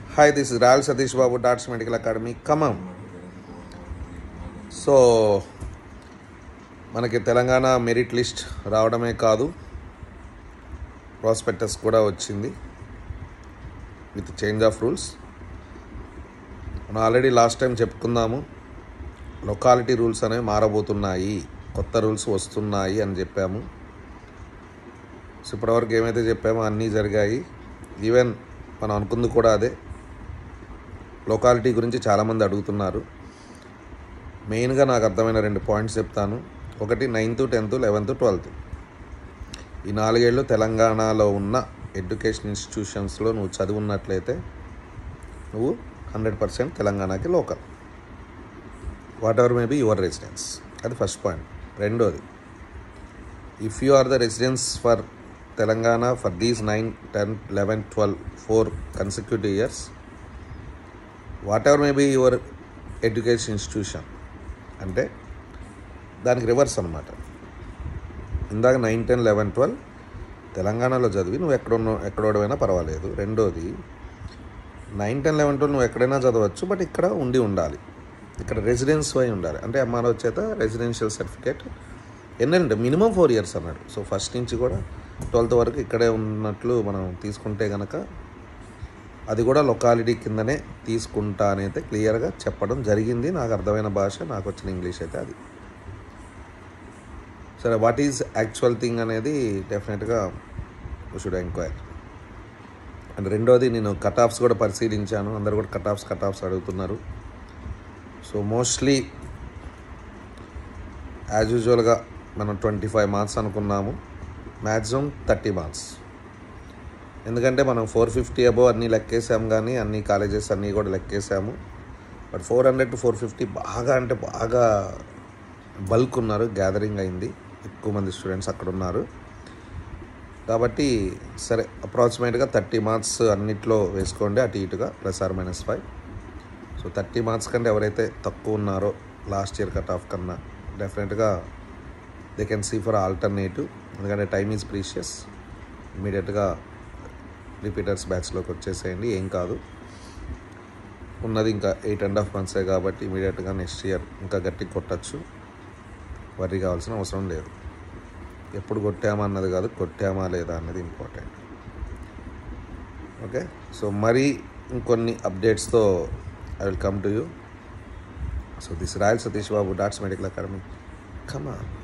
hi this is Royal Satish Babu Dots medical academy Khammam so మనకి Telangana merit list రావడమే కాదు prospectus కూడా వచ్చింది విత్ చేంజ్ ఆఫ్ రూల్స్ మనం ఆల్రెడీ లాస్ట్ టైం చెప్పుకుందాము లొకాలిటీ రూల్స్ అనేవి మారబోతున్నాయి కొత్త రూల్స్ వస్తున్నాయి అని చెప్పాము సో ఇప్పటివరకు ఏమైతే చెప్పామో అన్నీ జరిగాయి ఈవెన్ మనం అనుకుంది కూడా అదే లొకాలిటీ గురించి చాలామంది అడుగుతున్నారు మెయిన్గా నాకు అర్థమైన రెండు పాయింట్స్ చెప్తాను ఒకటి నైన్త్ టెన్త్ లెవెన్త్ ట్వెల్త్ ఈ నాలుగేళ్ళు తెలంగాణలో ఉన్న ఎడ్యుకేషన్ ఇన్స్టిట్యూషన్స్లో నువ్వు చదువున్నట్లయితే నువ్వు హండ్రెడ్ పర్సెంట్ తెలంగాణకి local whatever may be your residence అది ఫస్ట్ పాయింట్ రెండోది if you are the residence for Telangana for these nine ten eleven twelve four consecutive years whatever may be your education institution అంటే దానికి reverse అనమాట ఇందాక nine ten eleven twelve తెలంగాణలో చదివి నువ్వు ఎక్కడ ఎక్కడోడమైనా పర్వాలేదు రెండోది నైన్ టెన్ లెవెన్ ట్వెల్వ్ నువ్వు ఎక్కడైనా చదవచ్చు బట్ ఇక్కడ ఉండి ఉండాలి ఇక్కడ రెసిడెన్స్ అయి ఉండాలి అంటే ఎంఆర్ఓ చేత రెసిడెన్షియల్ సర్టిఫికేట్ ఎన్నంటే మినిమం ఫోర్ ఇయర్స్ అన్నాడు సో ఫస్ట్ నుంచి కూడా ట్వెల్త్ వరకు ఇక్కడే ఉన్నట్లు మనం తీసుకుంటే కనుక అది కూడా లొకాలిటీ కిందనే తీసుకుంటా అని అయితే క్లియర్గా చెప్పడం జరిగింది నాకు అర్థమైన భాష నాకు వచ్చిన ఇంగ్లీష్ అయితే అది సరే వాట్ ఈజ్ యాక్చువల్ థింగ్ అనేది డెఫినెట్గా షుడ్ ఎంక్వైర్ అండ్ రెండోది నేను కట్ ఆఫ్స్ కూడా పరిశీలించాను అందరు కూడా కట్ ఆఫ్స్ కట్ ఆఫ్స్ అడుగుతున్నారు సో మోస్ట్లీ యాజ్ యూజువల్గా మనం ట్వంటీ ఫైవ్ మార్క్స్ అనుకున్నాము మ్యాక్సిమం థర్టీ మార్క్స్ ఎందుకంటే మనం ఫోర్ ఫిఫ్టీ అబోవ్ అన్నీ లెక్కేసాము కానీ అన్ని కాలేజెస్ అన్నీ కూడా లెక్కేసాము but four hundred to four fifty బాగా అంటే బాగా బల్క్ ఉన్నారు గ్యాదరింగ్ అయింది ఎక్కువ మంది స్టూడెంట్స్ అక్కడ ఉన్నారు కాబట్టి సరే అప్రాక్సిమేట్గా థర్టీ మార్క్స్ అన్నిట్లో వేసుకోండి అటు ఇటుగా plus or minus five so thirty marks కంటే ఎవరైతే తక్కువ ఉన్నారో లాస్ట్ ఇయర్ కట్ ఆఫ్ కన్నా డెఫినెట్గా they can see for alternative ఎందుకంటే టైమ్ ఈజ్ ప్రీషియస్ ఇమీడియట్గా రిపీటర్స్ బ్యాచ్లోకి వచ్చేసేయండి ఏం కాదు ఉన్నది ఇంకా ఎయిట్ అండ్ హాఫ్ మంత్సే కాబట్టి ఇమీడియట్గా నెక్స్ట్ ఇయర్ ఇంకా గట్టి కొట్టచ్చు వర్రీ కావాల్సిన అవసరం లేదు ఎప్పుడు కొట్టామా అన్నది కాదు కొట్టామా లేదా అన్నది ఇంపార్టెంట్ ఓకే సో మరీ ఇంకొన్ని అప్డేట్స్తో I will come to you so this Royal Satish Babu Dots medical academy comma